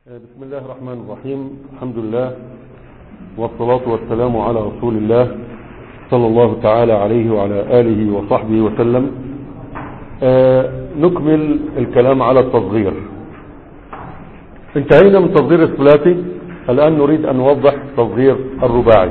بسم الله الرحمن الرحيم الحمد لله والصلاة والسلام على رسول الله صلى الله تعالى عليه وعلى آله وصحبه وسلم آه نكمل الكلام على التصغير انتهينا من تصغير الثلاثي الآن نريد أن نوضح تصغير الرباعي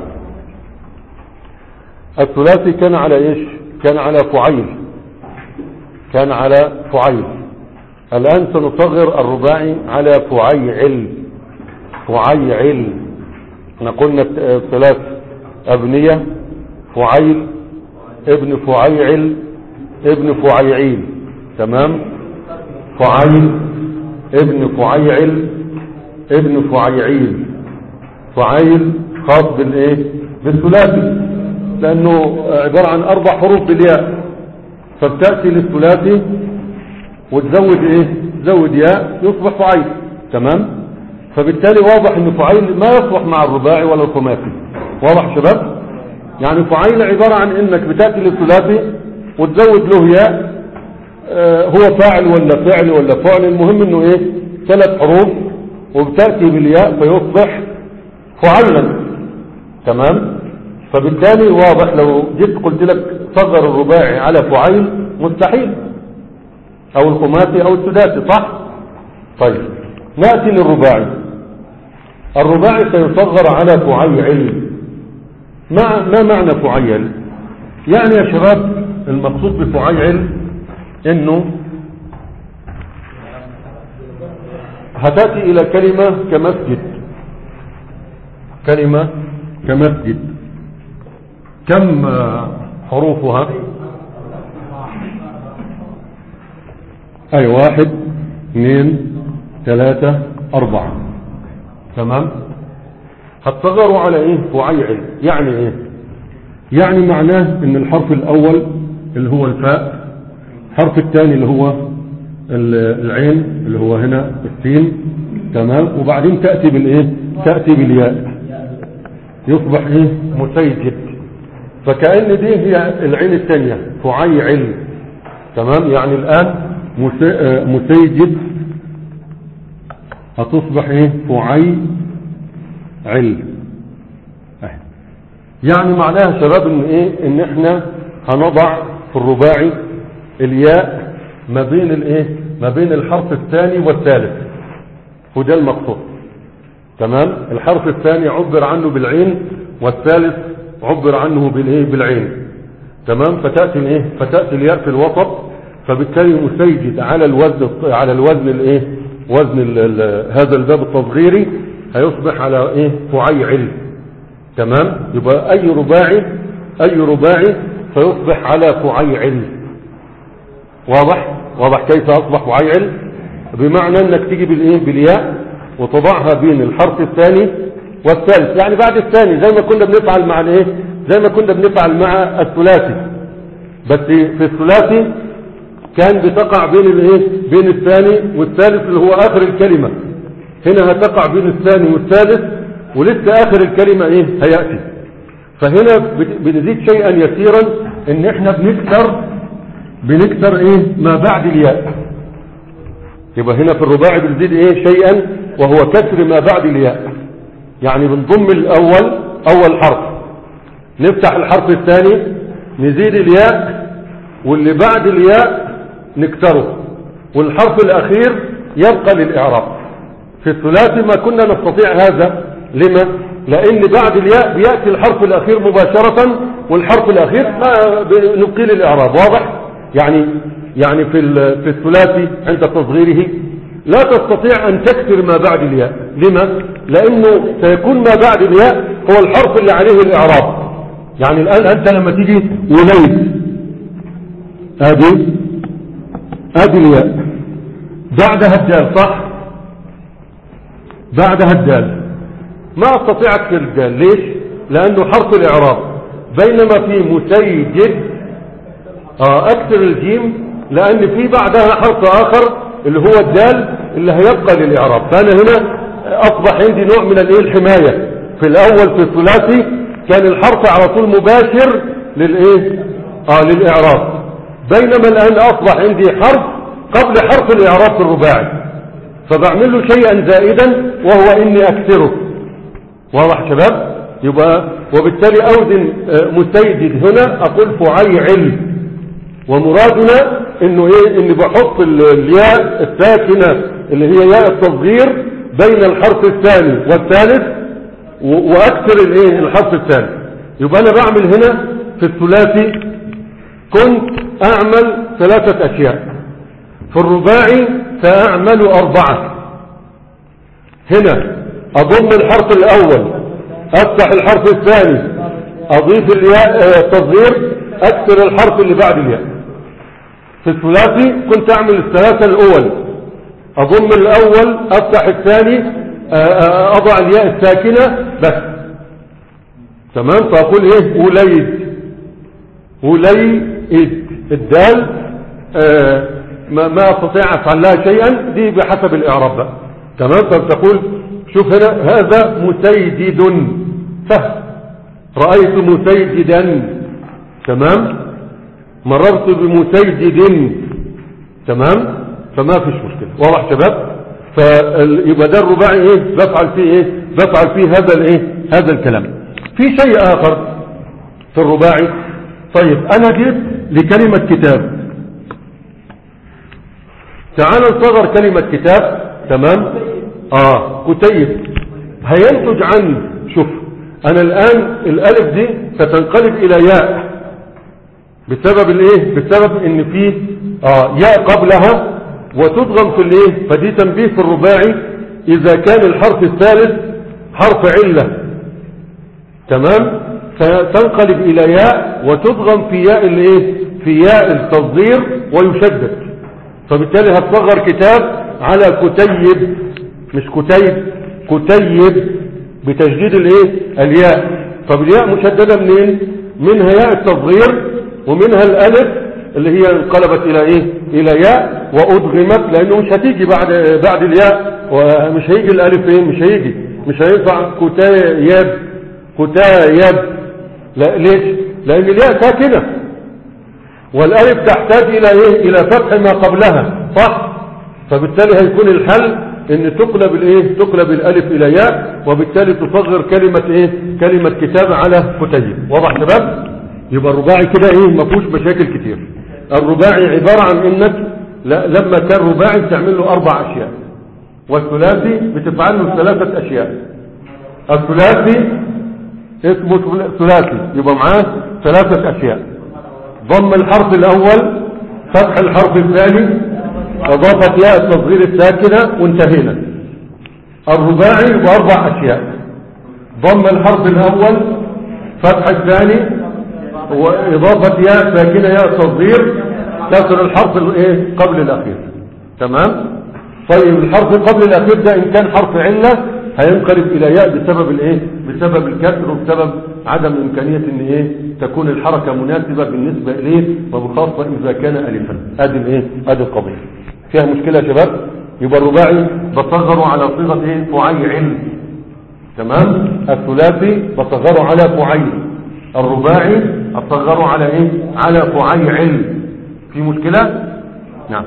الثلاثي كان على ايش كان على فعيل كان على فعيل الآن سنصغر الرباعي على فعيعل فعيعل احنا قلنا ثلاث أبنية فعيل ابن فعيعل ابن فعيعيل تمام فعيل ابن فعيعل ابن فعيعيل فعيل خاص بالايه بالثلاثي لانه عبارة عن اربع حروف بالياء فبتأتي للثلاثي وتزود ايه تزود ياء يصبح فعيل تمام فبالتالي واضح ان فعيل ما يصلح مع الرباعي ولا الخماسي واضح شباب يعني فعيل عبارة عن انك بتأتي للثلاثي وتزود له ياء آه هو فاعل ولا فعل ولا فعل المهم انه ايه ثلاث حروف وبتأتي بالياء فيصبح فعلا تمام فبالتالي واضح لو جيت قلت لك صغر الرباعي على فعيل مستحيل او الخماسي او السداسي صح طيب نأتي للرباعي الرباعي سيصغر على فعيل ما, ما معنى فعيل يعني يا شباب المقصود بفعيل انه هتأتي الى كلمة كمسجد كلمة كمسجد كم حروفها اي واحد اثنين ثلاثة اربعة تمام هتصغروا على ايه فعيعل يعني ايه يعني معناه ان الحرف الاول اللي هو الفاء الحرف الثاني اللي هو العين اللي هو هنا السين تمام وبعدين تأتي بالايه تأتي بالياء يصبح ايه مسيجد فكأن دي هي العين الثانية فعيعل تمام يعني الآن مسيجد هتصبح ايه فعي عل يعني معناها شباب ان ايه ان احنا هنضع في الرباعي الياء ما بين الايه ما بين الحرف الثاني والثالث وده المقصود تمام الحرف الثاني عبر عنه بالعين والثالث عبر عنه بالايه بالعين تمام فتاتي الايه فتاتي الياء في الوسط فبالتالي مسيجد على الوزن على الوزن الايه وزن ال ال هذا الباب التصغيري هيصبح على ايه فعيعل تمام يبقى اي رباعي اي رباعي فيصبح على فعيعل واضح واضح كيف اصبح فعيعل بمعنى انك تيجي بالايه بالياء وتضعها بين الحرف الثاني والثالث يعني بعد الثاني زي ما كنا بنفعل مع الايه زي ما كنا بنفعل مع الثلاثي بس في الثلاثي كان بتقع بين الايه بين الثاني والثالث اللي هو اخر الكلمة هنا هتقع بين الثاني والثالث ولسه اخر الكلمة ايه هيأتي فهنا بنزيد شيئا يسيرا ان احنا بنكسر بنكسر ايه ما بعد الياء يبقى هنا في الرباعي بنزيد ايه شيئا وهو كسر ما بعد الياء يعني بنضم الاول اول حرف نفتح الحرف الثاني نزيد الياء واللي بعد الياء نكسره والحرف الاخير يبقى للاعراب في الثلاثي ما كنا نستطيع هذا لما لان بعد الياء بيأتي الحرف الاخير مباشرة والحرف الاخير ما نبقي للاعراب واضح يعني يعني في في الثلاثي عند تصغيره لا تستطيع ان تكسر ما بعد الياء لما لانه سيكون ما بعد الياء هو الحرف اللي عليه الاعراب يعني الان انت لما تيجي وليد ادي ادي الياء بعدها الدال صح بعدها الدال ما استطيع اكسر الدال ليش لانه حرف الاعراب بينما في مسيجد اه اكسر الجيم لان في بعدها حرف اخر اللي هو الدال اللي هيبقى للاعراب فانا هنا اصبح عندي نوع من الايه الحماية في الاول في الثلاثي كان الحرف على طول مباشر للايه اه للاعراب بينما الان اصبح عندي حرف قبل حرف الاعراب في الرباعي فبعمل له شيئا زائدا وهو اني اكثره واضح شباب يبقى وبالتالي اوزن آه، مسيدد هنا اقول فعيعل ومرادنا انه ايه اني بحط ال- الياء الساكنة اللي هي ياء التصغير بين الحرف الثاني والثالث و- واكثر الايه الحرف الثاني يبقى انا بعمل هنا في الثلاثي كنت اعمل ثلاثة اشياء في الرباعي ساعمل اربعة هنا اضم الحرف الاول افتح الحرف الثاني اضيف الياء آه، التصغير اكثر الحرف اللي بعد الياء في الثلاثي كنت اعمل الثلاثة الاول اضم الاول افتح الثاني آه، آه، اضع الياء الساكنة بس تمام فاقول ايه وليد وليد الدال آه، ما ما استطيع افعل لها شيئا دي بحسب الاعراب بقى تمام فبتقول شوف هنا هذا مسيدد فهم رايت مسيددا تمام مررت بمسيدد تمام فما فيش مشكله واضح شباب فيبقى ده الرباعي ايه بفعل فيه ايه بفعل فيه هذا الايه هذا الكلام في شيء اخر في الرباعي طيب انا جيت لكلمة كتاب تعال نصغر كلمة كتاب تمام اه كتيب هينتج عن شوف انا الان الالف دي ستنقلب الى ياء بسبب الايه بسبب ان في اه ياء قبلها وتضغم في الايه فدي تنبيه في الرباعي اذا كان الحرف الثالث حرف علة تمام فتنقلب الى ياء وتضغم في ياء الايه في ياء التصغير ويشدد فبالتالي هتصغر كتاب على كتيب مش كتيب كتيب بتشديد الايه الياء طب الياء مشددة منين منها ياء التصغير ومنها الالف اللي هي انقلبت الى ايه الى ياء وادغمت لانه مش هتيجي بعد بعد الياء ومش هيجي الالف ايه مش هيجي مش هينفع كتيب كتايب لا ليش لان الياء ساكنه والالف تحتاج الى ايه الى فتح ما قبلها صح فبالتالي هيكون الحل ان تقلب الايه تقلب الالف الى ياء وبالتالي تصغر كلمة ايه كلمة كتاب على كتيب واضح شباب يبقى الرباعي كده ايه ما فيهوش مشاكل كتير الرباعي عبارة عن انك لا لما كان رباعي بتعمل له اربع اشياء والثلاثي بتفعل له ثلاثة اشياء الثلاثي اسمه ثلاثي يبقى معاه ثلاثة اشياء ضم الحرف الاول فتح الحرف الثاني اضافة ياء التصغير الساكنة وانتهينا الرباعي باربع اشياء ضم الحرف الاول فتح الثاني واضافة ياء ساكنة ياء التصغير كسر الحرف الايه قبل الاخير تمام طيب الحرف قبل الاخير ده ان كان حرف علة هينقلب الى ياء بسبب الايه بسبب الكسر وبسبب عدم امكانية ان ايه تكون الحركة مناسبة بالنسبة اليه وبخاصة اذا كان الفا ادي الايه ادي القضية فيها مشكلة يا شباب يبقى الرباعي بصغره على صيغة ايه فعيل تمام الثلاثي بصغره على فعيل الرباعي اصغره على ايه على فعيل في مشكلة نعم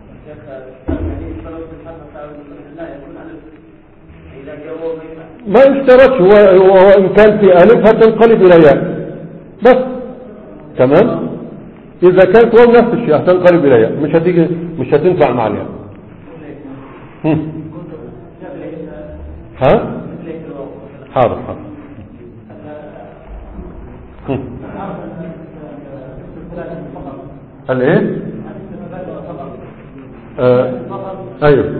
ما اشترطش هو هو ان كان في الف هتنقلب الى ياء بس تمام اذا كانت هو نفس الشيء هتنقلب الى ياء مش هتيجي مش هتنفع مع الياء هم. ها حاضر حاضر هم. الايه آه. ايوه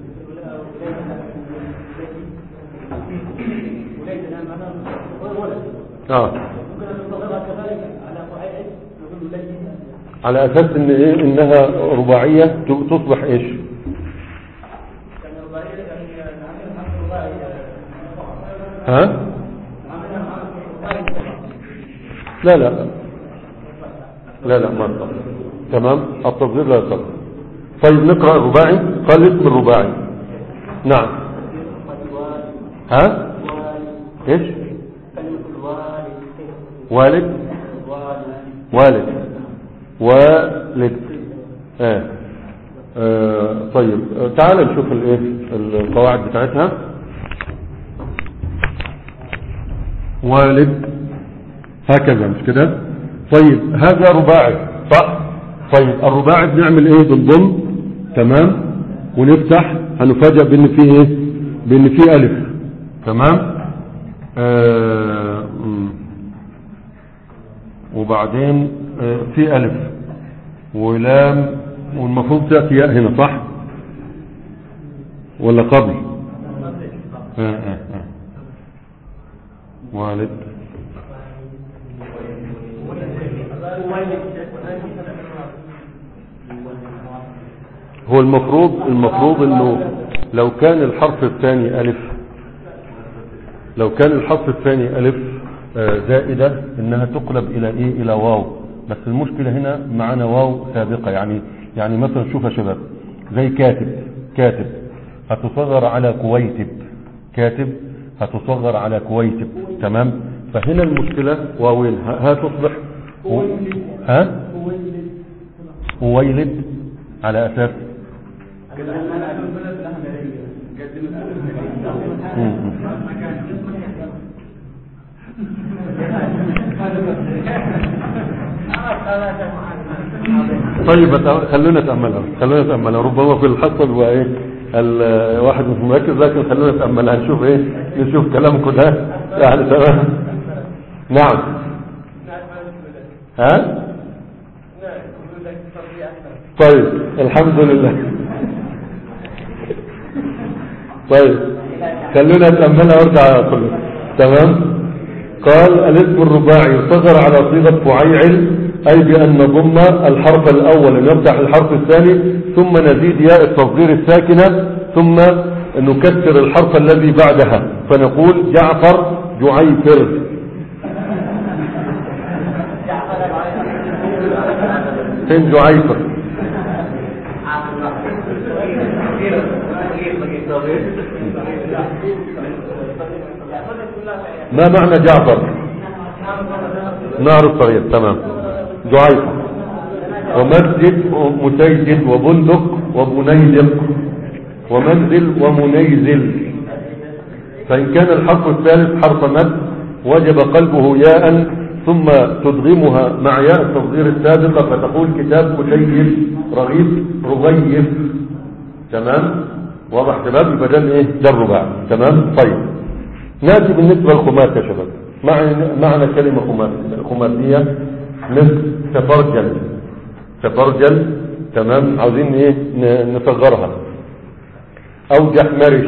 اه على اساس ان ايه انها رباعية ت- تصبح ايش ها لا لا لا لا ما يصح تمام التصغير لا يصح طيب نقرأ الرباعي قال اسم الرباعي نعم ها ايش والد والد والد اه آه طيب آه تعال نشوف الايه القواعد بتاعتها والد هكذا مش كده طيب هذا رباعي صح طيب الرباعي بنعمل ايه بنضم تمام ونفتح هنفاجئ بان فيه ايه بان فيه الف تمام آه مم. وبعدين آه في الف ولام والمفروض تأتي ياء هنا صح ولا قبل آه آه آه. والد هو المفروض المفروض انه لو كان الحرف الثاني الف لو كان الحرف الثاني الف آه، زائدة انها تقلب الى ايه الى واو بس المشكلة هنا معنا واو سابقة يعني يعني مثلا شوف يا شباب زي كاتب كاتب هتصغر على كويتب كاتب هتصغر على كويتب تمام فهنا المشكلة واوين ها ها تصبح و- ها وويلد على اساس مم. مم. طيب أت- خلونا نتأملها خلونا نتأملها ربما في الحصة بيبقى ايه الواحد مش مركز لكن خلونا نتأملها نشوف ايه نشوف كلامكم ده يعني تمام نعم ها طيب الحمد لله طيب خلونا نتأملها وارجع كله تمام قال الاسم الرباعي يصغر على صيغة فعيعل أي بأن نضم الحرف الأول ونفتح الحرف الثاني ثم نزيد ياء التصغير الساكنة ثم نكسر الحرف الذي بعدها فنقول جعفر جعيفر فين جعيفر ما معنى جعفر نار الصغير تمام جعيفر ومسجد ومسيجد وبندق وبنيدق ومنزل ومنيزل فإن كان الحرف الثالث حرف مد وجب قلبه ياء ثم تدغمها مع ياء التصغير السابقة فتقول كتاب كتيب رغيف رغيف تمام واضح شباب يبقى ده الايه ده الرباع تمام طيب ناتي بالنسبة للخماس يا شباب معنى معنى كلمة خماس خماسية مثل تفرجل تفرجل تمام عاوزين ايه ن- نصغرها او جحمرش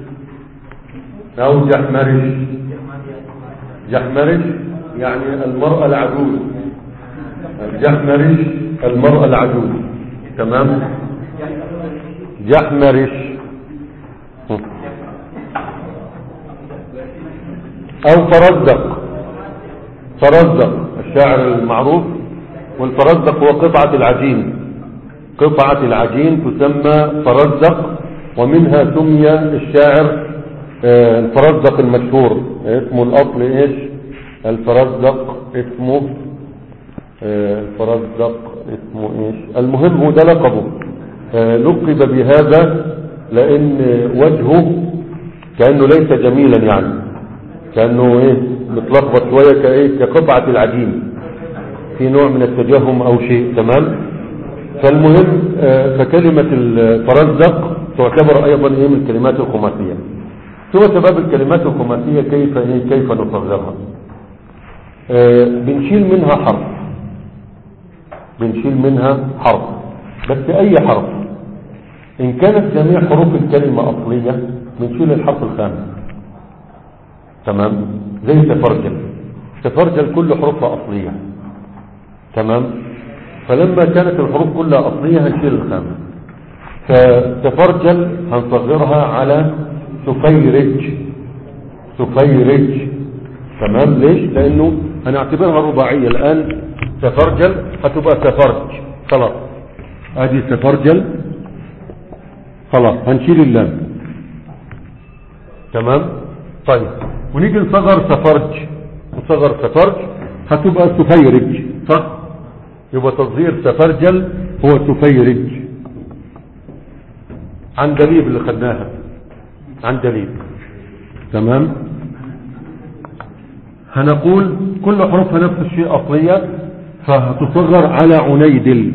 او جحمرش جحمرش يعني المرأة العجوز جحمرش المرأة العجوز تمام جحمرش او فرزدق فرزدق الشاعر المعروف والفرزدق هو قطعة العجين قطعة العجين تسمى فرزدق ومنها سمي الشاعر آه، الفرزدق المشهور اسمه الاصل ايش الفرزدق اسمه آه، الفرزدق اسمه ايش المهم هو ده لقبه آه، لقب بهذا لان وجهه كأنه ليس جميلا يعني كأنه ايه متلخبط شوية كايه كقطعة العجين في نوع من التجهم او شيء تمام فالمهم آه، فكلمة الفرزدق تعتبر ايضا ايه من الكلمات الخماسية ثم سبب الكلمات الخماسية كيف ايه كيف نصغرها آه، بنشيل منها حرف بنشيل منها حرف بس اي حرف ان كانت جميع حروف الكلمة اصلية بنشيل الحرف الخامس تمام زي تفرجل تفرجل كل حروفها اصلية تمام فلما كانت الحروف كلها اصلية هنشيل الخامس فتفرجل هنصغرها على سفيرج سفيرج تمام ليش لانه هنعتبرها رباعية الان تفرجل هتبقى تفرج خلاص ادي تفرجل خلاص هنشيل اللام تمام طيب ونيجي نصغر سفرج نصغر سفرج هتبقى سفيرج صح يبقى تصغير سفرجل هو سفيرج عندليب اللي خدناها عندليب تمام هنقول كل حروفها نفس الشيء أصلية فهتصغر على عنيدل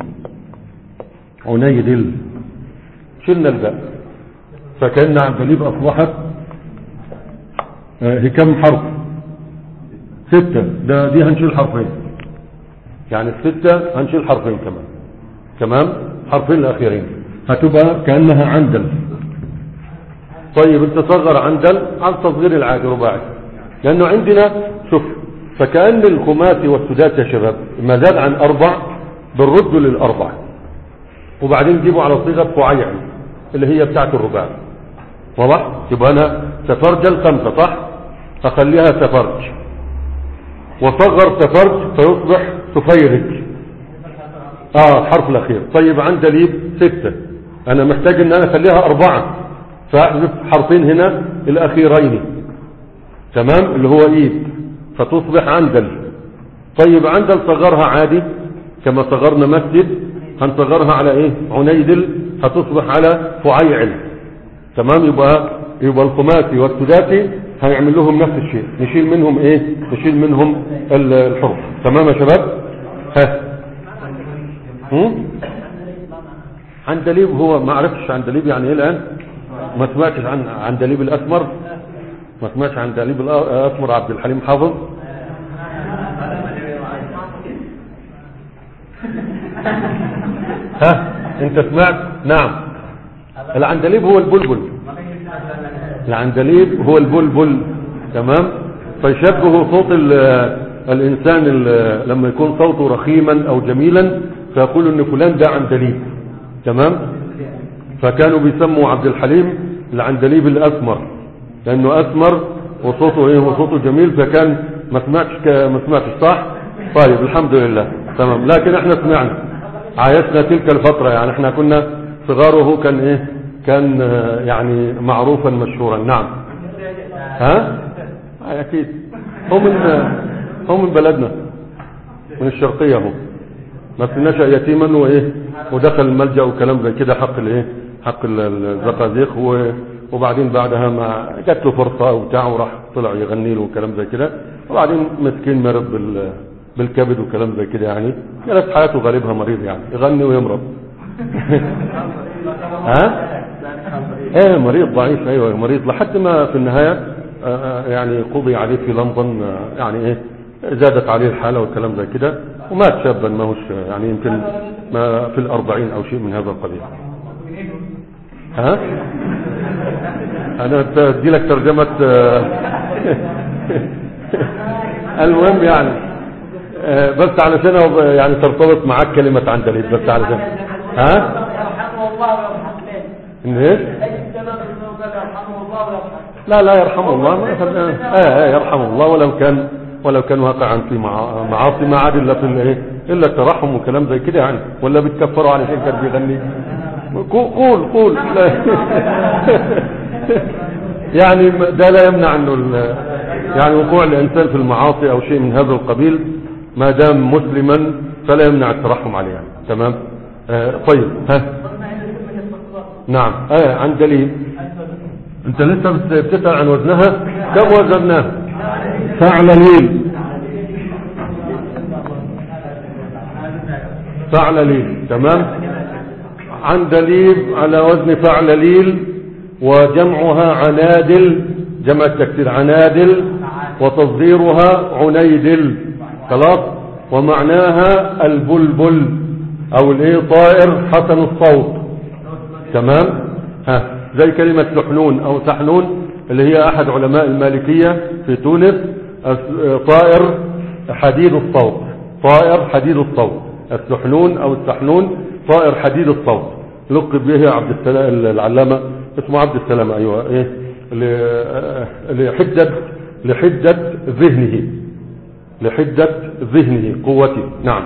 عنيدل شلنا الباء فكأن عندليب أصبحت آه، هي كم حرف ستة ده دي هنشيل حرفين يعني الستة هنشيل حرفين كمان تمام حرفين الأخيرين هتبقى كأنها عندل طيب انت صغر عندل على التصغير العادي رباعي لأنه عندنا شوف فكأن الخماسي والسدات يا شباب ما زاد عن أربع بنرده للأربع وبعدين نجيبه على صيغة فعيع اللي هي بتاعت الرباع واضح يبقى أنا تفرجل خمسة صح أخليها تفرج وصغر تفرج فيصبح تفيرج اه الحرف الاخير طيب عندليب ستة انا محتاج ان انا اخليها اربعة فاحذف حرفين هنا الاخيرين تمام اللي هو ايد فتصبح عندل طيب عندل صغرها عادي كما صغرنا مسجد هنصغرها على ايه عنيدل هتصبح على فعيعل تمام يبقى يبقى الخماسي والسداسي هنعمل لهم نفس الشيء نشيل منهم ايه نشيل منهم ال- الحروف تمام يا شباب ها هم؟ عندليب هو ما عرفتش عندليب يعني ايه الان ما سمعتش عن عندليب الاسمر ما سمعتش عن عندليب الاسمر عبد الحليم حافظ ها انت سمعت نعم العندليب هو البلبل العندليب هو البلبل تمام فيشبه صوت ال- الانسان ال- لما يكون صوته رخيما او جميلا فيقول ان فلان ده عندليب تمام فكانوا بيسموا عبد الحليم العندليب الاسمر لانه اسمر وصوته ايه وصوته جميل فكان ما سمعتش ك... ما سمعتش صح طيب الحمد لله تمام لكن احنا سمعنا عايشنا تلك الفترة يعني احنا كنا صغار وهو كان ايه كان آه، يعني معروفا مشهورا نعم ها آه، اكيد هو من هو من بلدنا من الشرقية هو بس نشأ يتيما وايه ودخل الملجأ وكلام زي كده حق الايه حق ال- ال- الزقازيق و- وبعدين بعدها ما جات له فرصة وبتاع وراح طلع يغني له وكلام زي كده وبعدين مسكين مرض بال بالكبد وكلام زي كده يعني كانت حياته غالبها مريض يعني يغني ويمرض ها ايه مريض ضعيف ايوه مريض لحد ما في النهاية آه، آه، يعني قضي عليه في لندن آه، يعني ايه زادت عليه الحالة والكلام زي كده ومات شابا ما هوش يعني يمكن ما في الأربعين أو شيء من هذا القبيل ها أنا بدي لك ترجمة آه، المهم يعني آه، بس علشان هو يعني ترتبط معاك كلمة عندليب بس علشان ها يرحمه الله ويرحم إن ايش اي السبب انه قال يرحمه الله ويرحم لا لا يرحمه الله ما يفهم- آه آه يرحمه الله ولو كان ولو كان واقعا في مع- معاصي ما عاد الا في الايه الا الترحم وكلام زي كده يعني ولا بتكفروا على شيء كان بيغني قو- قول قول لا يعني ده لا يمنع انه ال- يعني وقوع الانسان في المعاصي او شيء من هذا القبيل ما دام مسلما فلا يمنع الترحم عليه يعني. تمام آه طيب ها نعم اه عن دليل انت لسه بت- بتسأل عن وزنها كم وزناها فعلليل فعلليل تمام عندليب على وزن فعلليل وجمعها عنادل جمع التكسير عنادل وتصديرها عنيدل خلاص ومعناها البلبل او الايه طائر حسن الصوت تمام ها زي كلمة سحنون او سحنون اللي هي احد علماء المالكية في تونس أس- طائر حديد الصوت طائر حديد الصوت السحنون او السحنون طائر حديد الصوت لقب به عبد السلام العلامة اسمه عبد السلام ايوه ايه ل- لحدة لحدة ذهنه لحدة ذهنه قوته نعم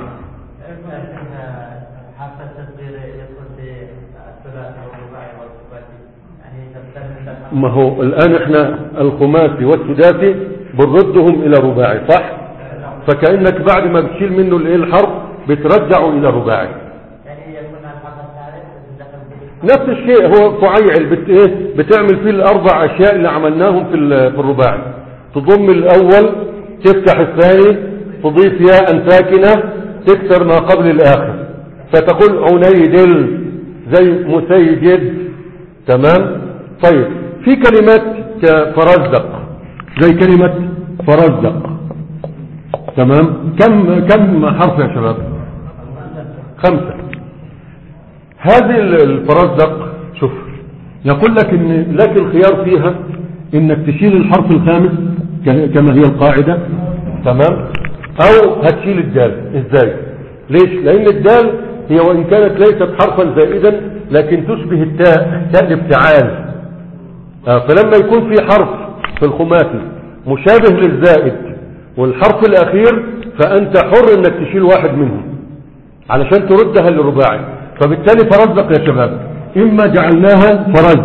حتى التصوير يكون بالثلاثي والرباعي والثلاثي يعني تبتدئ ما هو الآن احنا الخماسي والسداسي بنردهم إلى رباعي صح فكأنك بعد ما بتشيل منه الايه الحرف بترجعه إلى رباعي يعني يكون الحرف الثالث دخل نفس الشيء هو فعيل بت ايه بتعمل فيه الاربع اشياء اللي عملناهم في ال- في الرباعي تضم الاول تفتح الثاني تضيف ياء ساكنه تكسر ما قبل الاخر فتقول عنيدل زي مسيجد تمام طيب في كلمات كفرزدق زي كلمة فرزدق تمام كم كم حرف يا شباب خمسة هذه ال- الفرزدق شوف يقول لك ان لك الخيار فيها انك تشيل الحرف الخامس ك- كما هي القاعدة تمام او هتشيل الدال ازاي ليش لان الدال هي وان كانت ليست حرفا زائدا لكن تشبه التاء تاء الافتعال آه، فلما يكون في حرف في الخماسي مشابه للزائد والحرف الاخير فانت حر انك تشيل واحد منهم علشان تردها للرباعي فبالتالي فرزق يا شباب اما جعلناها فرز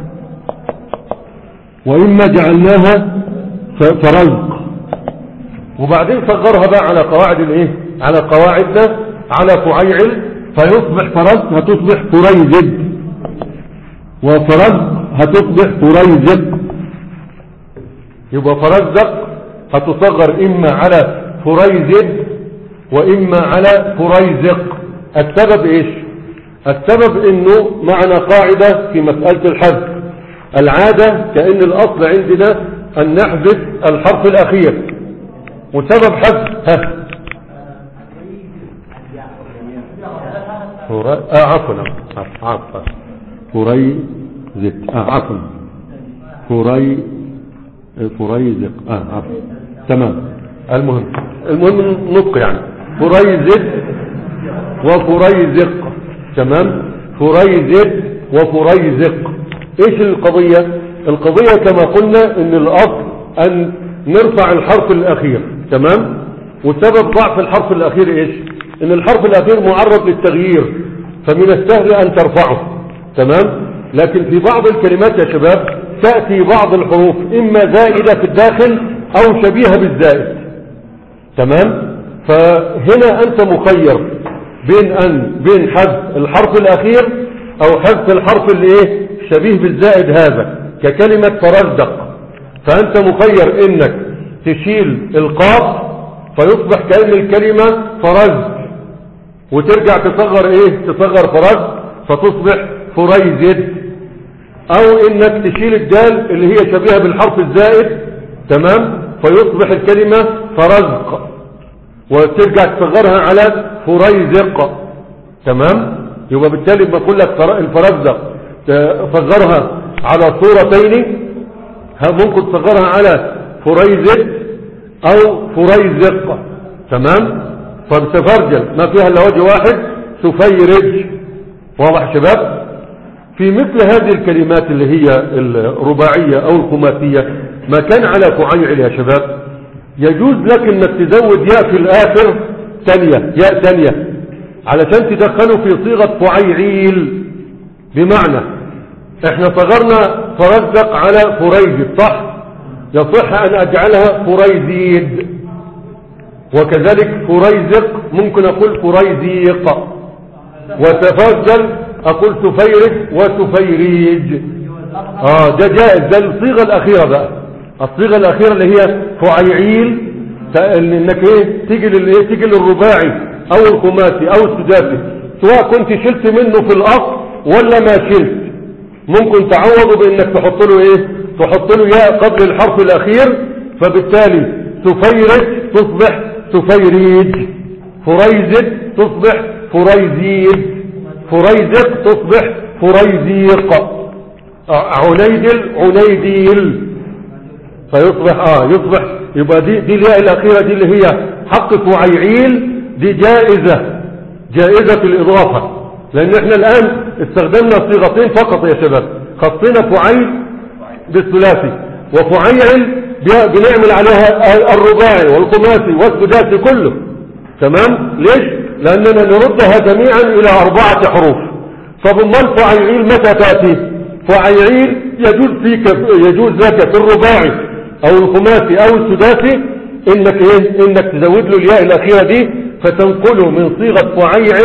واما جعلناها ف- فرزق وبعدين صغرها بقى على قواعد الايه على قواعدنا على فعيعل فيصبح فرز هتصبح فريزد وفرز هتصبح فريزق يبقى فرزق هتصغر اما على فريزد واما على فريزق السبب ايش السبب انه معنا قاعدة في مسألة الحذف العادة كأن الاصل عندنا ان نحذف الحرف الاخير وسبب حذف ها فري... آه عفوا عفوا عفوا فريزق آه عفوا فري فريزق آه عفوا تمام المهم المهم النطق يعني فريزق وفريزق تمام فريزق وفريزق ايش القضية القضية كما قلنا ان الاصل ان نرفع الحرف الاخير تمام وسبب ضعف الحرف الاخير ايش ان الحرف الاخير معرض للتغيير فمن السهل ان ترفعه تمام لكن في بعض الكلمات يا شباب تأتي بعض الحروف اما زائدة في الداخل او شبيهة بالزائد تمام فهنا انت مخير بين ان بين حذف الحرف الاخير او حذف الحرف اللي ايه شبيه بالزائد هذا ككلمة فرزدق فانت مخير انك تشيل القاف فيصبح كأن الكلمة فرز وترجع تصغر ايه تصغر فرز فتصبح فريزد او انك تشيل الدال اللي هي شبيهة بالحرف الزائد تمام فيصبح الكلمة فرزق وترجع تصغرها على فريزق تمام يبقى بالتالي لما اقول لك فر- الفرزق تصغرها على صورتين ها ممكن تصغرها على فريزق او فريزق تمام فبتفرجل ما فيها الا وجه واحد سفيرج واضح يا شباب في مثل هذه الكلمات اللي هي الرباعية او الخماسية ما كان على فعيل يا شباب يجوز لك انك تزود ياء في الاخر ثانية ياء ثانية علشان تدخله في صيغة فعيعيل بمعنى احنا صغرنا فرزق على فريزد صح يصح ان اجعلها فريزيد وكذلك فريزق ممكن اقول فريزيق وتفجل اقول سفيرج وسفيريج اه ده جائز ده الصيغة الاخيرة بقى الصيغة الاخيرة اللي هي فعيعيل ت- انك ايه تيجي للايه تيجي للرباعي او الخماسي او السداسي سواء كنت شلت منه في الاصل ولا ما شلت ممكن تعوضه بانك تحط له ايه تحط له ياء قبل الحرف الاخير فبالتالي سفيرج تصبح سفيريج فريزد تصبح فريزيد فريزق تصبح فريزيق آه، عنيدل عنيديل فيصبح اه يصبح يبقى دي دي الياء الاخيره دي اللي هي حق فعيعيل دي جائزه جائزه الاضافه لان احنا الان استخدمنا صيغتين فقط يا شباب خصينا فعيل بالثلاثي وفعيل بي- بنعمل عليها الرباعي والخماسي والسداسي كله تمام ليش لاننا نردها جميعا الى اربعه حروف طب امال فعيعيل متى تاتي فعيعيل يجوز فيك يجوز لك في الرباعي او الخماسي او السداسي انك ايه انك تزود له الياء الاخيره دي فتنقله من صيغه فعيعل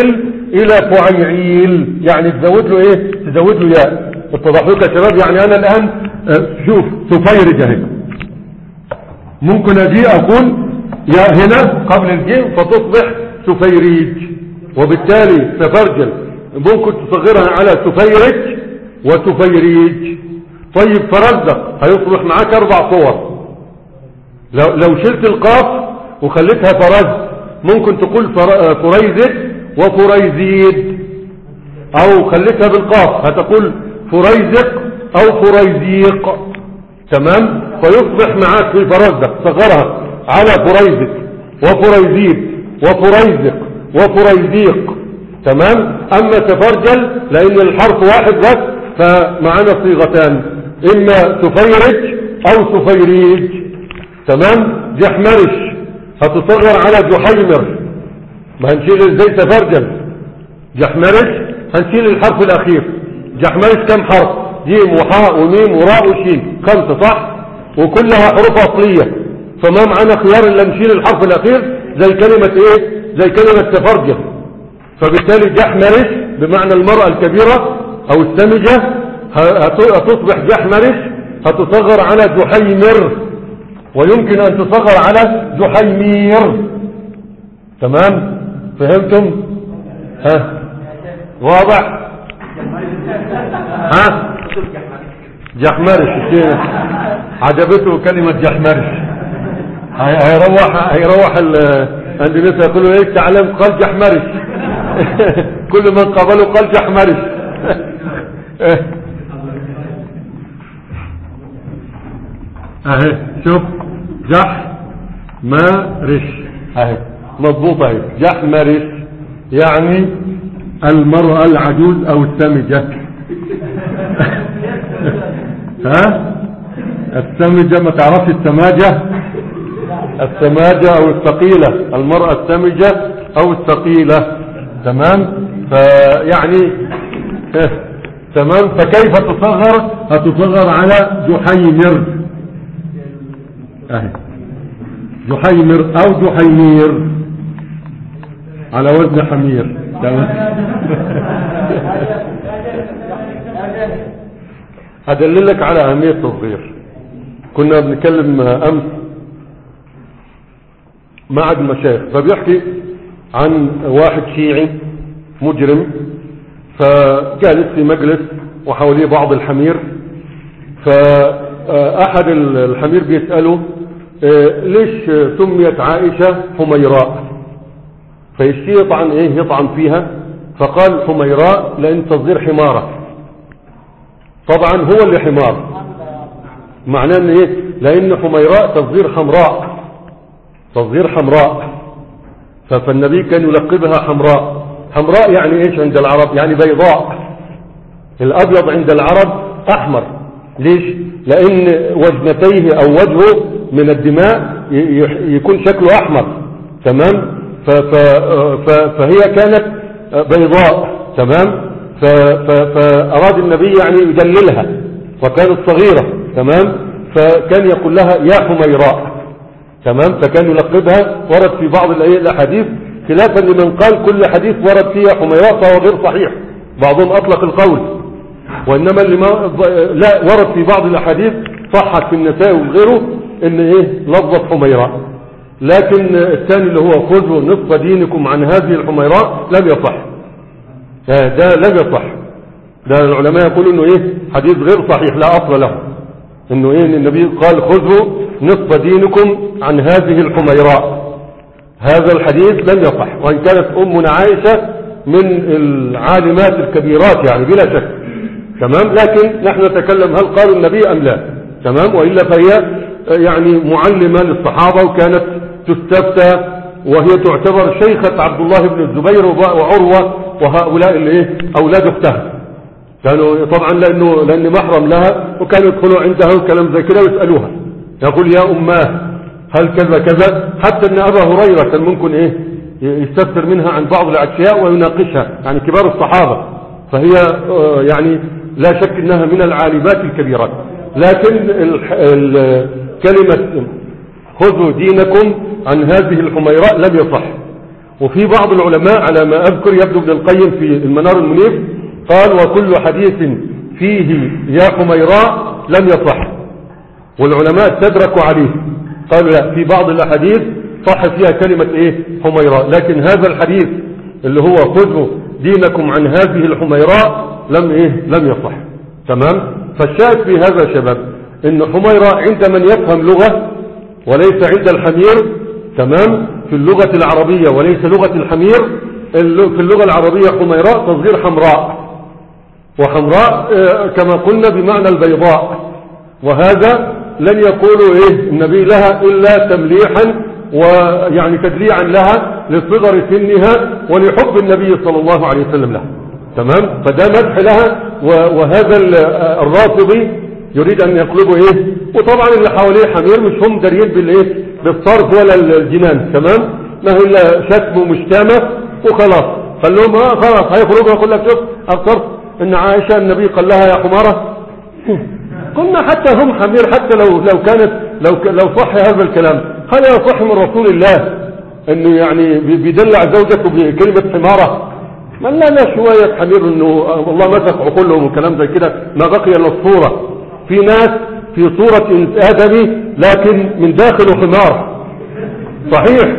الى فعيعيل يعني تزود له ايه تزود له ياء اتضح لك يا شباب يعني انا الان آه، شوف سفيرج اهي ممكن اجي اقول يا هنا قبل الجيم فتصبح سفيريج وبالتالي سفرجل ممكن تصغرها على سفيرج وسفيريج طيب فرزق هيصبح معاك اربع صور لو, لو شلت القاف وخليتها فرز ممكن تقول فر- فريزق وفريزيد او خليتها بالقاف هتقول فريزق او فريزيق تمام فيصبح معاك في فرزق صغرها على فريزق وفريزيد وفريزق وفريزيق تمام اما تفرجل لان الحرف واحد بس فمعنا صيغتان اما تفيرج او تفيريج تمام جحمرش هتصغر على جحيمر ما هنشيل ازاي تفرجل جحمرش هنشيل الحرف الاخير جحمرش كم حرف جيم وحاء وميم وراء وشين خمسة صح وكلها حروف اصلية فما معنا خيار الا نشيل الحرف الاخير زي كلمة ايه زي كلمة تفرجل فبالتالي جحمرش بمعنى المرأة الكبيرة او السمجة ه- هت- هتصبح جحمرش هتصغر على جحيمر ويمكن ان تصغر على جحيمير تمام فهمتم ها واضح ها جحمرش الشيء عجبته كلمة جحمرش هي- هيروح هيروح الاندونيسيا يقولوا ايه تعلم قال جحمرش كل من قابله قال جحمرش اهي شوف جح مارش اهي مضبوطه اهي جح مارش يعني المرأة العجوز او السمجة ها السمجة ما تعرفش السماجة السماجة او الثقيلة المرأة السمجة او الثقيلة تمام فيعني تمام فكيف تصغر هتصغر على جحيمر اهي جحيمر او جحيمير على وزن حمير تمام هدللك على اهمية التصغير كنا بنتكلم امس مع المشايخ فبيحكي عن واحد شيعي مجرم فجالس في مجلس وحواليه بعض الحمير فأحد الحمير بيسأله آه، ليش سميت عائشة حميراء فالشيء يطعن ايه يطعن فيها فقال حميراء لان تصدير حمارة طبعا هو اللي حمار معناه ان ايه لان حميراء تصدير حمراء تصدير حمراء ف- فالنبي كان يلقبها حمراء حمراء يعني ايش عند العرب يعني بيضاء الابيض عند العرب احمر ليش لان وجنتيه او وجهه من الدماء ي- ي- يكون شكله احمر تمام ف ف ف فهي كانت بيضاء تمام ف ف فاراد النبي يعني يدللها وكانت صغيرة تمام فكان يقول لها يا حميراء تمام فكان يلقبها ورد في بعض الأي- الاحاديث خلافا لمن قال كل حديث ورد فيه حميراء فهو غير صحيح بعضهم اطلق القول وانما اللي ما لا ورد في بعض الاحاديث صحت في النساء وغيره ان ايه لفظة حميراء لكن الثاني اللي هو خذوا نصف دينكم عن هذه الحميراء لم يصح ده, ده لم يصح ده العلماء يقولوا انه ايه حديث غير صحيح لا اصل له انه ايه إن النبي قال خذوا نصف دينكم عن هذه الحميراء هذا الحديث لم يصح وان كانت امنا عائشة من العالمات الكبيرات يعني بلا شك تمام لكن نحن نتكلم هل قال النبي ام لا تمام والا فهي يعني معلمة للصحابة وكانت تستفتى وهي تعتبر شيخة عبد الله بن الزبير وعروة وهؤلاء اللي ايه اولاد اختها كانوا طبعا لانه لان محرم لها وكانوا يدخلوا عندها وكلام زي كده ويسالوها يقول يا اماه هل كذا كذا حتى ان ابا هريره كان ممكن ايه يستفسر منها عن بعض الاشياء ويناقشها يعني كبار الصحابه فهي آه، يعني لا شك انها من العالمات الكبيرات لكن ال- ال- كلمه خذوا دينكم عن هذه الحميراء لم يصح وفي بعض العلماء على ما أذكر يبدو ابن القيم في المنار المنيف قال وكل حديث فيه يا حميراء لم يصح والعلماء استدركوا عليه قالوا لا في بعض الأحاديث صح فيها كلمة ايه حميراء لكن هذا الحديث اللي هو خذوا دينكم عن هذه الحميراء لم ايه لم يصح تمام فالشاهد في هذا يا شباب ان حميراء عند من يفهم لغة وليس عند الحمير تمام في اللغة العربية وليس لغة الحمير الل- في اللغة العربية حميراء تصغير حمراء وحمراء آه، كما قلنا بمعنى البيضاء وهذا لن يقولوا ايه النبي لها الا تمليحا ويعني تدليعا لها لصغر سنها ولحب النبي صلى الله عليه وسلم لها تمام فده مدح لها و- وهذا ال- آه، الرافضي يريد ان يقلبه ايه وطبعا اللي حواليه حمير مش هم داريين بالايه بالصرف ولا الجنان تمام ما هي الا شتم ومشتامه وخلاص قال لهم اه خلاص هيخرجوا يقول لك شوف ابصرت ان عائشه النبي قال لها يا حماره قلنا حتى هم حمير حتى لو لو كانت لو ك- لو صح هذا الكلام هل يصح من رسول الله انه يعني بي- بيدلع زوجته بكلمه حماره ما لنا شويه حمير انه آه، والله مسك عقولهم وكلام زي كده ما بقي الا الصوره في ناس في صوره إنس ادمي لكن من داخله حمار صحيح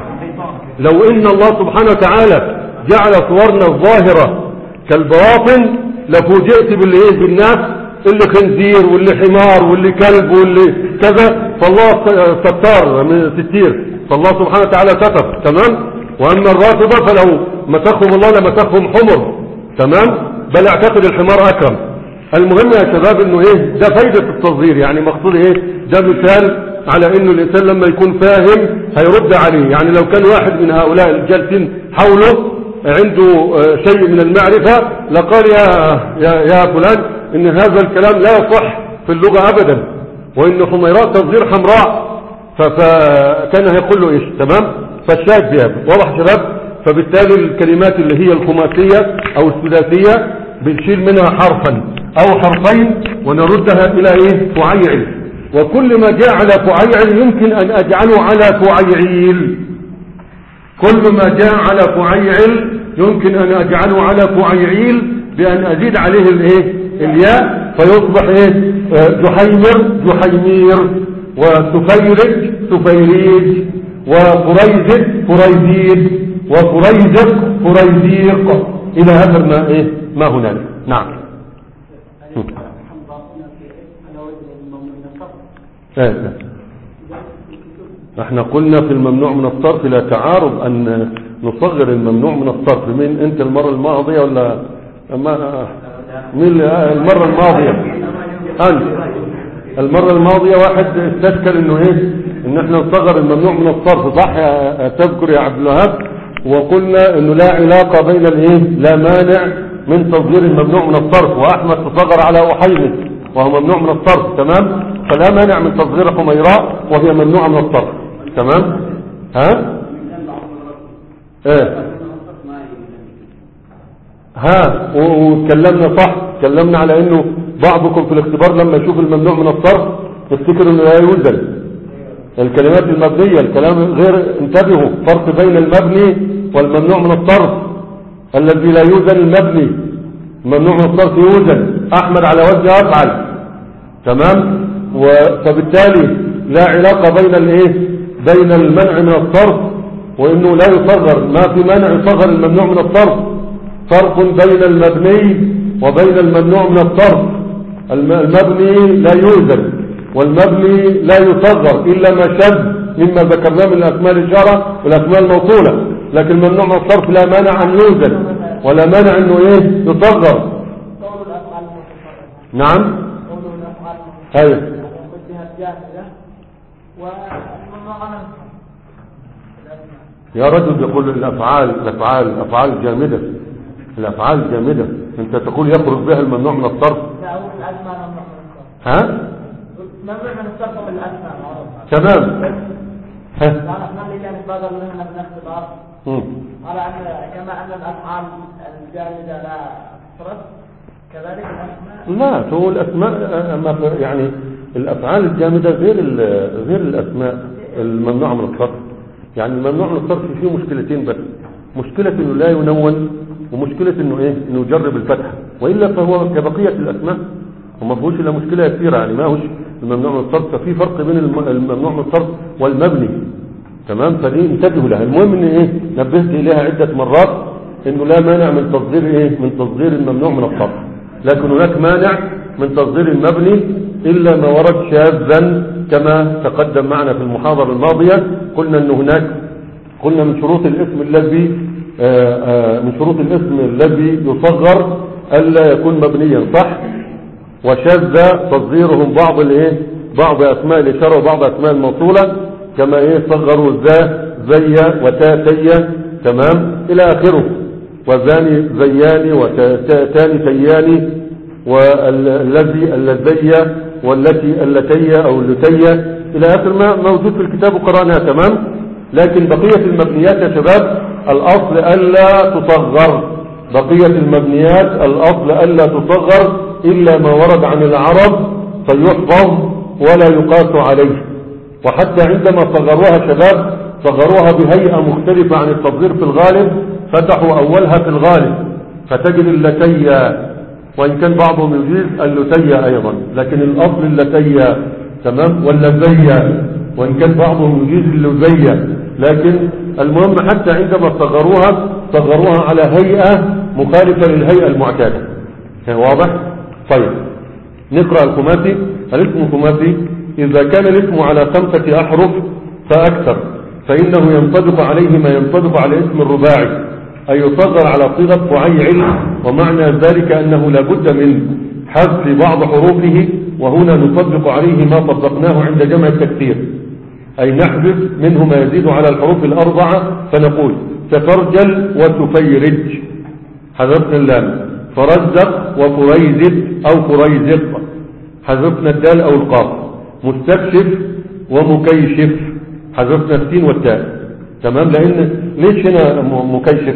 لو ان الله سبحانه وتعالى جعل صورنا الظاهره كالبواطن لفوجئت بالايه بالناس اللي خنزير واللي حمار واللي كلب واللي كذا فالله ستار من ستير فالله سبحانه وتعالى ستر تمام واما الرافضه فلو مسخهم الله لمسخهم حمر تمام بل اعتقد الحمار اكرم المهم يا شباب انه ايه ده فايدة التصغير يعني مقصود ايه ده مثال على انه الانسان لما يكون فاهم هيرد عليه يعني لو كان واحد من هؤلاء الجالسين حوله عنده آه، شيء من المعرفة لقال يا, يا, يا فلان ان هذا الكلام لا يصح في اللغة ابدا وان حميراء تصغير حمراء ف- فكان هيقول له ايش تمام فالشاهد بها واضح يا شباب فبالتالي الكلمات اللي هي الخماسية او السداسية بنشيل منها حرفا او حرفين ونردها الى ايه فعيعل وكل ما جاء على فعيعل يمكن ان اجعله على فعيعيل كل ما جاء على فعيعل يمكن ان اجعله على فعيعيل بان ازيد عليه الايه الياء فيصبح ايه آه، جحيمر جحيمير وسفيرج سفيريج وفريزق فريزيد وفريزق فريزيق الى هذا ما ايه ما هنالك نعم لا لا احنا قلنا في الممنوع من الصرف لا تعارض ان نصغر الممنوع من الصرف مين انت المرة الماضية ولا ما مين اللي- المرة الماضية انت المرة الماضية واحد استشكل انه ايه ان احنا نصغر الممنوع من الصرف صح يا- تذكر يا عبد الوهاب وقلنا انه لا علاقة بين الايه لا مانع من تصغير الممنوع من الصرف واحمد تصغر على احيمد وهو ممنوع من الصرف تمام فلا مانع من تصغير حميراء وهي ممنوعة من الصرف تمام ها ايه ها و- واتكلمنا صح اتكلمنا على انه بعضكم في الاختبار لما يشوف الممنوع من الصرف يفتكر انه لا يوزن الكلمات المبنية الكلام غير انتبهوا فرق بين المبني والممنوع من الصرف الذي لا يوزن المبني الممنوع من الصرف يوزن احمد على وزن افعل تمام و- فبالتالي لا علاقة بين الايه بين المنع من الصرف وانه لا يصغر ما في مانع يصغر الممنوع من الصرف فرق بين المبني وبين الممنوع من الصرف الم- المبني لا يوزن والمبني لا يصغر إلا ما شذ مما ذكرناه من الأسماء الإشارة والأسماء الموصولة لكن الممنوع من الصرف لا مانع أن يوزن ولا مانع أنه إيه يصغر قول الافعال المتصرفه نعم قول الافعال المتصرفه أيوه الجهه الجاهزه والممنوع عنها الاسماء يا رجل يقول الأفعال الأفعال الأفعال جامدة الأفعال جامدة أنت تقول يخرج بها الممنوع من الصرف لا هو الاسماء ممنوع من الصرف ها ممنوع من الصرف بالاسماء معروف تمام ها لأن احنا اللي كانت بدل منها من اختبار مم. على ان كما ان الافعال الجامده لا تصرف كذلك الاسماء لا هو الأسماء آه، ما في- يعني الأفعال الجامدة غير ال- غير الأسماء الممنوعة من الصرف يعني الممنوع من الصرف فيه مشكلتين بس مشكلة انه لا ينون ومشكلة انه ايه انه يجرب الفتح والا فهو كبقية الاسماء وما فيهوش الا مشكلة كثيرة يعني ما هوش الممنوع من الصرف ففي فرق بين الم- الممنوع من الصرف والمبني تمام فدي انتبهوا لها المهم ان ايه نبهت اليها عدة مرات انه لا مانع من تصدير ايه من تصدير الممنوع من الصرف لكن هناك مانع من تصدير المبني الا ما ورد شاذا كما تقدم معنا في المحاضرة الماضية قلنا ان هناك قلنا من شروط الاسم الذي آه، آه، من شروط الاسم الذي يصغر الا يكون مبنيا صح وشذ تصغيرهم بعض الايه بعض اسماء الاشاره وبعض اسماء الموصوله كما ايه صغروا ذا زي وتاتي تمام الى اخره وذاني زيان وتاني تيان والذي اللذي والتي اللتي او اللتي الى اخر ما موجود في الكتاب وقرانها تمام لكن بقيه المبنيات يا شباب الاصل الا تصغر بقيه المبنيات الاصل الا تصغر الا ما ورد عن العرب فيحفظ ولا يقاس عليه وحتى عندما صغروها شباب صغروها بهيئة مختلفة عن التصغير في الغالب فتحوا أولها في الغالب فتجد اللتية وإن كان بعضهم يجيز اللتية أيضا لكن الأصل اللتية تمام واللزية وإن كان بعضهم يجيز اللزية لكن المهم حتى عندما صغروها صغروها على هيئة مخالفة للهيئة المعتادة واضح؟ طيب نقرأ الخماسي الاسم الخماسي إذا كان الاسم على خمسة أحرف فأكثر فإنه ينطبق عليه ما ينطبق على اسم الرباعي أي يصغر على صيغة فعيل ومعنى ذلك أنه لابد من حذف بعض حروفه وهنا نطبق عليه ما طبقناه عند جمع التكثير أي نحذف منه ما يزيد على الحروف الأربعة فنقول تفرجل وتفيرج حذفنا اللام فرزق وفريزق أو فريزق حذفنا الدال أو القاف مستكشف ومكيشف حذفنا السين والتاء تمام لأن ليش هنا م- مكيشف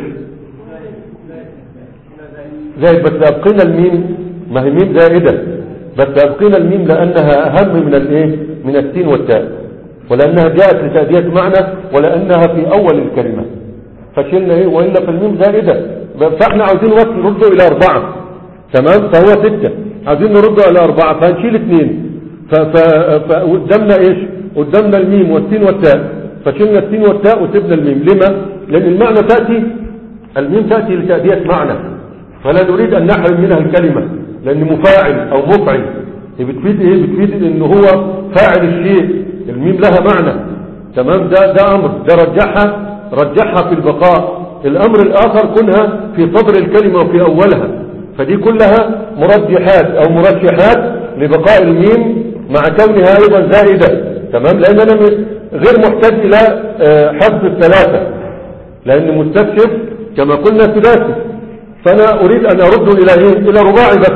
زائد بس أبقينا الميم ما هي ميم زائدة بس أبقينا الميم لأنها أهم من الإيه من السين والتاء ولأنها جاءت لتأدية معنى ولأنها في أول الكلمة فشلنا إيه وإلا في الميم زائدة فإحنا عاوزين بس نرده إلى أربعة تمام فهو ستة عايزين نرده إلى أربعة فهنشيل اثنين ف- ف- فقدامنا إيش قدامنا الميم والسين والتاء فشلنا السين والتاء وسيبنا الميم لما لأن المعنى تأتي الميم تأتي لتأدية معنى فلا نريد أن نحرم منها الكلمة لأن مفاعل أو مفعل هي بتفيد إيه بتفيد إن هو فاعل الشيء الميم لها معنى تمام ده ده أمر ده رجحها رجحها في البقاء الأمر الآخر كونها في صدر الكلمة وفي أولها فدي كلها مرجحات أو مرشحات لبقاء الميم مع كونها أيضا زائدة تمام لأن أنا م- غير محتاج إلى آه، حذف الثلاثة لأن مستكشف كما قلنا ثلاثي فأنا أريد أن أرده إلى إيه؟ إلى رباعي بس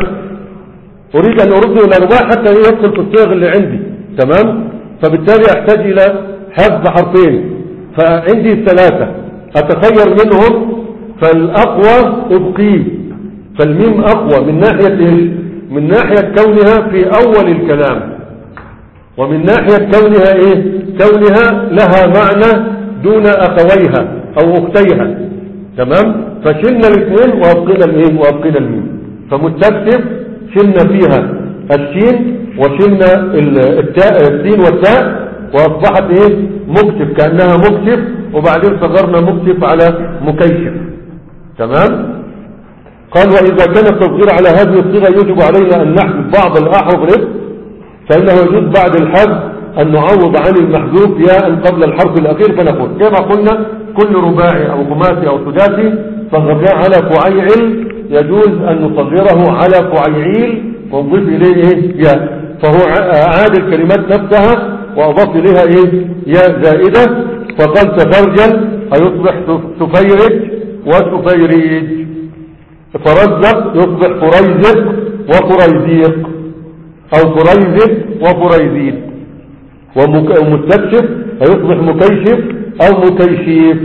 أريد أن أرده إلى رباعي حتى يدخل في الصيغ اللي عندي تمام فبالتالي أحتاج إلى حذف حرفين فعندي ثلاثة أتخير منهم فالأقوى أبقيه فالميم أقوى من ناحية إيش؟ من ناحية كونها في أول الكلام ومن ناحية كونها إيه كونها لها معنى دون أخويها أو أختيها تمام فشلنا الاثنين وأبقينا الإيه وأبقينا الميم فمستكتب شلنا فيها الشين وشلنا ال- التاء السين والتاء وأصبحت إيه مكتب كأنها مكتب وبعدين صغرنا مكتب على مكيشف تمام قال وإذا كان التصغير على هذه الصيغة يجب علينا أن نحذف بعض الأحرف رفق فإنه يجوز بعد الحذف أن نعوض عن المحذوف ياء قبل الحرف الأخير فنقول كما قلنا كل رباعي أو خماسي أو سداسي صغرناه على فعيعل يجوز أن نصغره على فعيعيل ونضيف إليه إيه ياء فهو ع- عاد الكلمات نفسها وأضاف إليها إيه ياء زائدة فقال تفرجل هيصبح تف- تفيرج وتفيريج فرزق يصبح فريزق وفريزيق او فريزق وفريزيق ومك- ومستكشف هيصبح مكيشف او مكيشيف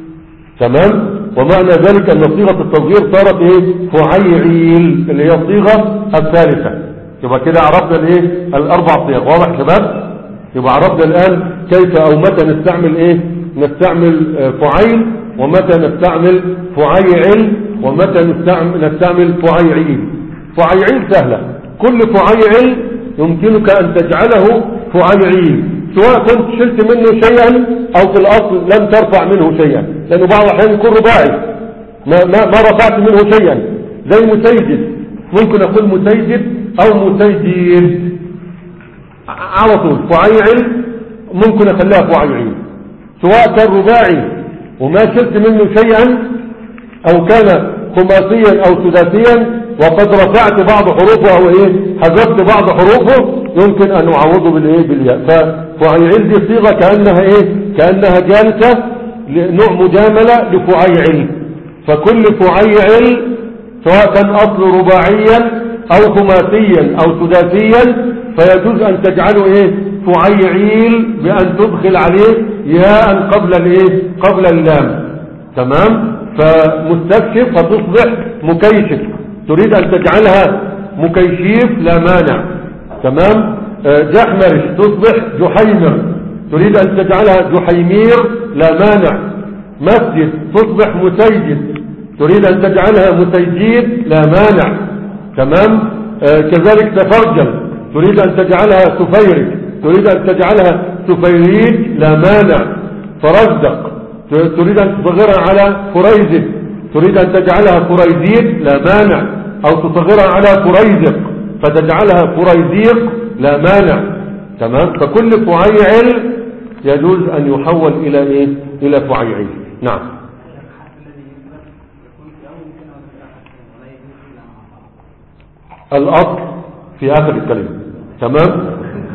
تمام ومعنى ذلك ان صيغة التصغير صارت ايه فعيعيل اللي هي الصيغة الثالثة يبقى كده عرفنا الايه الاربع صيغ واضح شباب يبقى عرفنا الان كيف او متى نستعمل ايه نستعمل آه، فعيل ومتى نستعمل فعيعل ومتى نستعمل, نستعمل فعيعيل فعيعيل سهلة كل فعيعل يمكنك أن تجعله فعيعيل سواء كنت شلت منه شيئا أو في الأصل لم ترفع منه شيئا لأنه بعض الأحيان يكون رباعي ما, ما, ما رفعت منه شيئا زي مسيجد ممكن أقول مسيجد أو مسيجد على طول فعيعل ممكن أخليها فعيعيل سواء كان رباعي وما شلت منه شيئا او كان خماسيا او سداسيا وقد رفعت بعض حروفه او ايه حذفت بعض حروفه يمكن ان اعوضه بالايه بالياء ففعيعل دي صيغه كانها ايه كانها جالسه نوع مجامله لفعيعل فكل فعيعل سواء كان اصل رباعيا او خماسيا او سداسيا فيجوز ان تجعله ايه فعيعيل بان تدخل عليه ياء قبل الايه قبل اللام تمام فمستكشف فتصبح مكيشف تريد ان تجعلها مكيشيف لا مانع تمام آه، جحمرش تصبح جحيمر تريد ان تجعلها جحيمير لا مانع مسجد تصبح مسيجد تريد ان تجعلها مسيجيد لا مانع تمام آه، كذلك تفرجل تريد ان تجعلها سفيرك تريد ان تجعلها سفيريك لا مانع فرزدق تريد أن تصغرها على فريزق تريد أن تجعلها فريزيق لا مانع أو تصغرها على فريزق فتجعلها فريزيق لا مانع تمام فكل فعيعل يجوز أن يحول إلى إيه إلى فعيعل نعم الأصل في آخر الكلمة تمام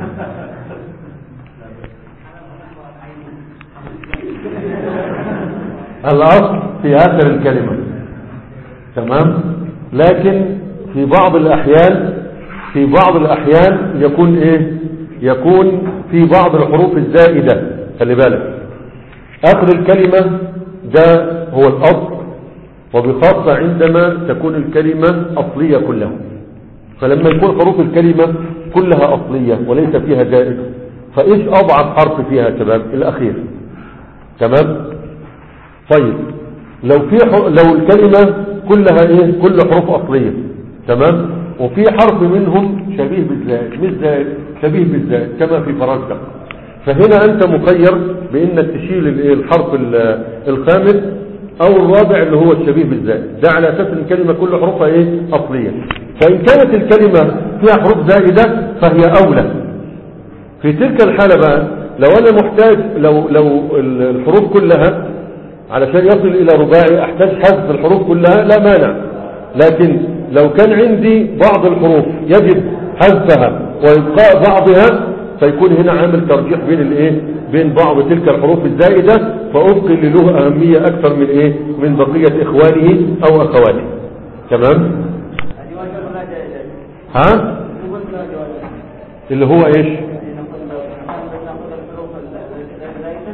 الأصل في آخر الكلمة تمام لكن في بعض الأحيان في بعض الأحيان يكون إيه يكون في بعض الحروف الزائدة خلي بالك آخر الكلمة ده هو الأصل وبخاصة عندما تكون الكلمة أصلية كلها فلما يكون حروف الكلمة كلها أصلية وليس فيها زائد فإيش أضعف حرف فيها يا شباب الأخير تمام طيب لو في حر... لو الكلمة كلها ايه كل حروف اصلية تمام وفي حرف منهم شبيه بالزائد مش زائد شبيه بالزائد كما في فرنسا فهنا انت مخير بانك تشيل الايه الحرف ال- الخامس او الرابع اللي هو الشبيه بالزائد ده على اساس ان الكلمة كل حروفها ايه اصلية فان كانت الكلمة فيها حروف زائدة فهي اولى في تلك الحالة بقى لو انا محتاج لو لو الحروف كلها علشان يصل الى رباعي احتاج حذف الحروف كلها لا مانع لكن لو كان عندي بعض الحروف يجب حذفها وإبقاء بعضها فيكون هنا عامل ترجيح بين الايه بين بعض تلك الحروف الزائدة فأبقي اللي له أهمية أكثر من ايه من بقية إخوانه أو أخواته تمام هذه وجه لا جائزة ها وجه لا جائزة اللي هو ايش نقول ناخذ الحروف الزائدة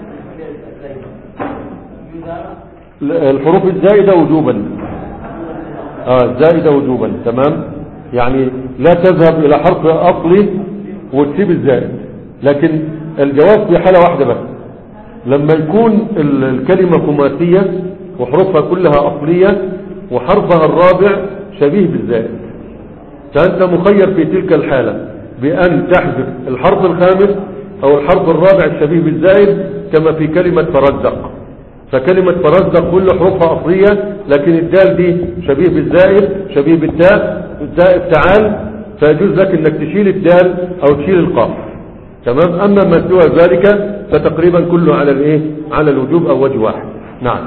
الزائدة الحروف الزائدة وجوبا اه زائدة وجوبا تمام يعني لا تذهب الى حرف اصلي وتسيب الزائد لكن الجواب في حالة واحدة بس لما يكون ال- الكلمة خماسية وحروفها كلها اصلية وحرفها الرابع شبيه بالزائد فانت مخير في تلك الحالة بان تحذف الحرف الخامس او الحرف الرابع الشبيه بالزائد كما في كلمة فرزق فكلمة فرزق كل حروفها أصلية لكن الدال دي شبيه بالزائد شبيه بالتاء الزائد تعال فيجوز لك انك تشيل الدال او تشيل القاف تمام اما ما سوى ذلك فتقريبا كله على الايه على الوجوب او وجه واحد نعم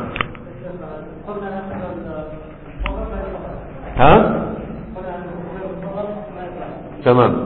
ها تمام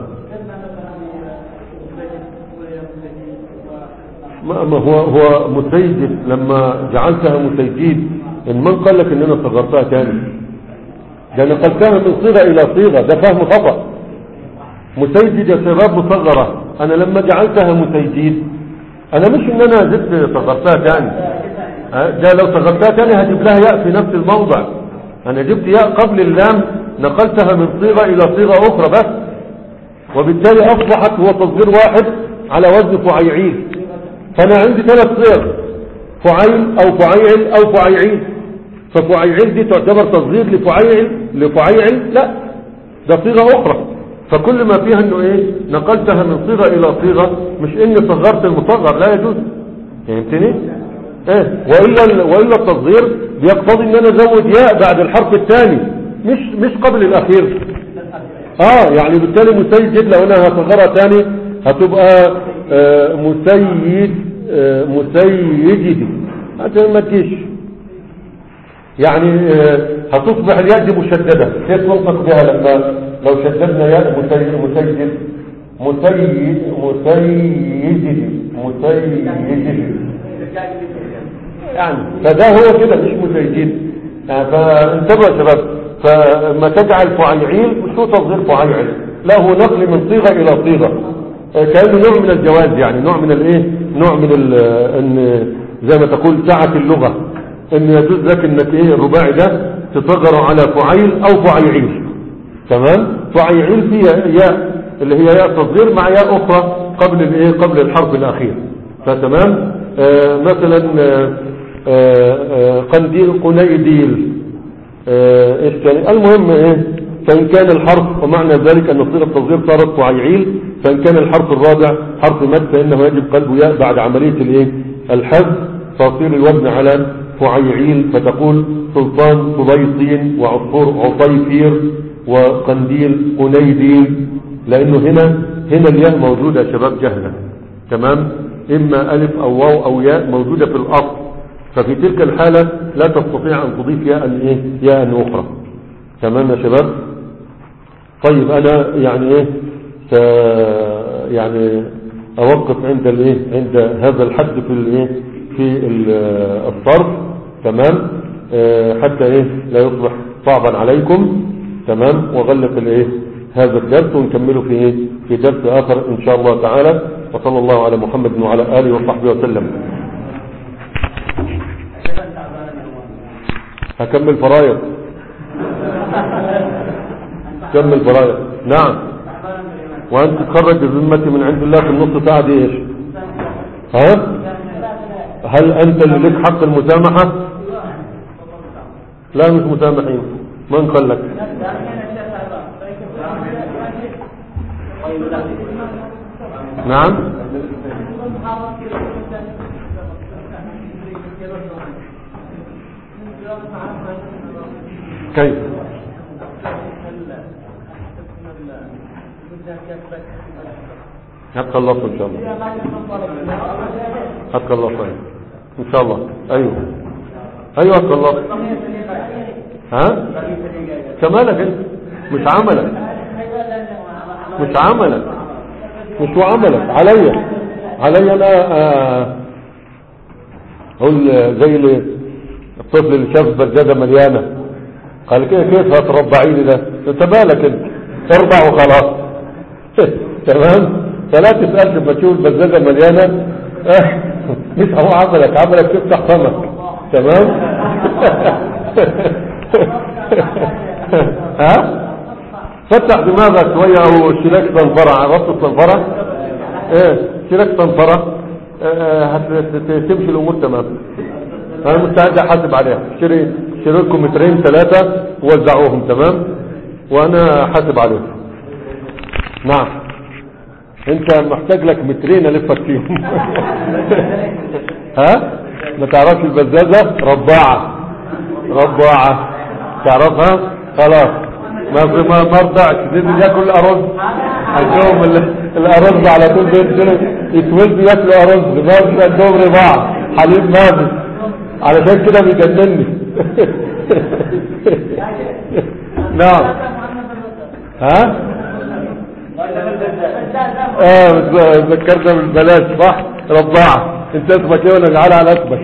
ما ما هو هو مسيجد لما جعلتها مسيجيد ان من قال لك ان انا صغرتها تاني ده نقلتها من صيغه الى صيغه ده فهم خطا مسيجد يا شباب مصغره انا لما جعلتها مسيجيد انا مش ان انا زدت صغرتها تاني أه، ده لو صغرتها تاني هجيب لها ياء في نفس الموضع انا جبت ياء قبل اللام نقلتها من صيغه الى صيغه اخرى بس وبالتالي اصبحت هو تصغير واحد على وزن فعيعيل فانا عندي ثلاث صيغ فعيل او فعيعل او فعيعيل ففعيعل دي تعتبر تصغير لفعيعل لفعيعل لا ده صيغة اخرى فكل ما فيها انه ايه نقلتها من صيغة الى صيغة مش اني صغرت المصغر لا يجوز فهمتني ايه والا ال- والا التصغير بيقتضي ان انا ازود ياء بعد الحرف الثاني مش مش قبل الاخير اه يعني بالتالي مسيد لو انا هصغرها ثاني هتبقى آه مسيد آه مسيجدي عشان ما تجيش يعني آه، هتصبح الياء دي مشددة كيف ننطق بها لما لو شددنا ياء مسيد مسيد مسيد مسيد مسيد يعني فده هو كده مش مسيد يعني فانتبهوا يا شباب فما تجعل فعيعيل مش هو تصغير فعيعيل لا هو نقل من صيغة الى صيغة آه، كأنه نوع من الجواز يعني نوع من الايه نوع من ال ان زي ما تقول سعة اللغة ان يجوز لك انك ايه الرباعي ده تصغر على فعيل او فعيعيل تمام فعيعيل فيها ياء اللي هي ياء تصغير مع ياء اخرى قبل الايه قبل الحرف الاخير فتمام آه مثلا آه آه آه قنديل قنيديل آه، ايش كان المهم ايه فان كان الحرف ومعنى ذلك ان صيغه التصغير صارت فعيعيل فان كان الحرف الرابع حرف مد فانه يجب قلبه ياء بعد عمليه الايه الحذف فيصير الوزن على فعيعيل فتقول سلطان سليطين وعصفور عصيفير وقنديل قنيديل لانه هنا هنا الياء موجوده يا شباب جهله تمام اما الف او واو او ياء موجوده في الاصل ففي تلك الحالة لا تستطيع أن تضيف ياء إيه ياء أخرى تمام يا شباب طيب أنا يعني إيه س يعني أوقف عند الإيه عند هذا الحد في الإيه في ال- الصرف تمام آه، حتى إيه لا يصبح صعبا عليكم تمام وغلق الإيه هذا الدرس ونكمله في إيه في درس آخر إن شاء الله تعالى وصلى الله على محمد وعلى آله وصحبه وسلم هكمل فرايض كمل فرايض نعم وانت تخرج بذمتي من عند الله في النص ساعة دي ايش ها هل انت اللي لك حق المسامحة لا مش مسامحين من قال لك نعم كيف هتخلصوا ان شاء الله هتخلصوا أيوة. ان شاء الله ايوه ايوه هتخلصوا ها كمالك انت مش عملك مش عملك مش عملك عليا عليا انا آه، اقول زي اللي الطفل اللي شاف بزازه مليانه قال كيف كيف هتربعيني ده انت بالك انت اربع وخلاص تمام فلا تسألش لما تشوف البزازة مليانة اه مش هو عملك عملك تفتح فمك تمام ها فتح دماغك شوية وشيلك صنفرة عرفت الصنفرة ايه شيلك صنفرة اه هتمشي الامور تمام انا مستعد احاسب عليها اشتري اشتري لكم مترين ثلاثة ووزعوهم تمام وانا حاسب عليهم نعم انت محتاج لك مترين الفك فيهم ها ما تعرفش البزازة رباعة رباعة تعرفها خلاص ما في ما مرضعش دي ياكل ارز عندهم ال- الارز على طول بينزلوا يتولدوا ياكلوا ارز ما في عندهم رباعة حليب ما في علشان كده بيجنني نعم ها اه بس- ذكرنا بالبلاش صح رباعة انت اسمك ايه وانا جعل على اسمك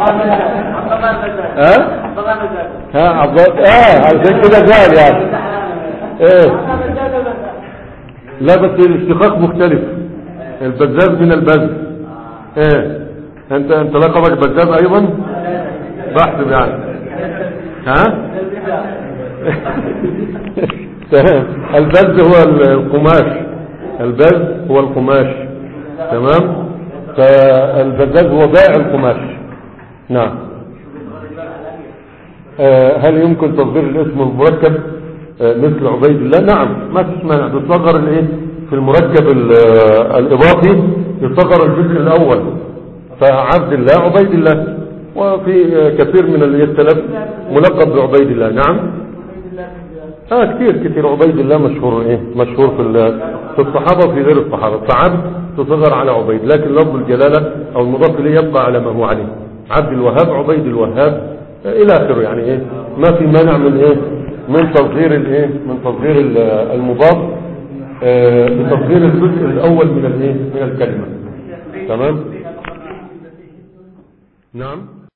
ها ها عباد اه علشان كده زعل يعني ايه لا بس الاشتقاق مختلف البزاز من البز ايه انت انت لقبك بزاز ايضا بحث يعني ها تمام البز هو القماش البز هو القماش تمام فالبزاز هو بائع القماش نعم آه، هل يمكن تصغير الاسم المركب آه، مثل عبيد الله نعم ما فيش مانع بتصغر الايه في المركب ال- آه، الاضافي يصغر الجزء الاول فعبد الله عبيد الله وفي آه، كثير من اللي السلف ملقب بعبيد الله نعم اه كتير كتير عبيد الله مشهور ايه مشهور في ال- في الصحابه وفي غير الصحابه فعبد تصغر على عبيد لكن لفظ الجلاله او المضاف اليه يبقى على ما هو عليه عبد الوهاب عبيد الوهاب آه، الى اخره يعني ايه ما في مانع من ايه من تصغير الايه من تصغير ال- المضاف آه، بتصغير الجزء الاول من الايه من الكلمه تمام نعم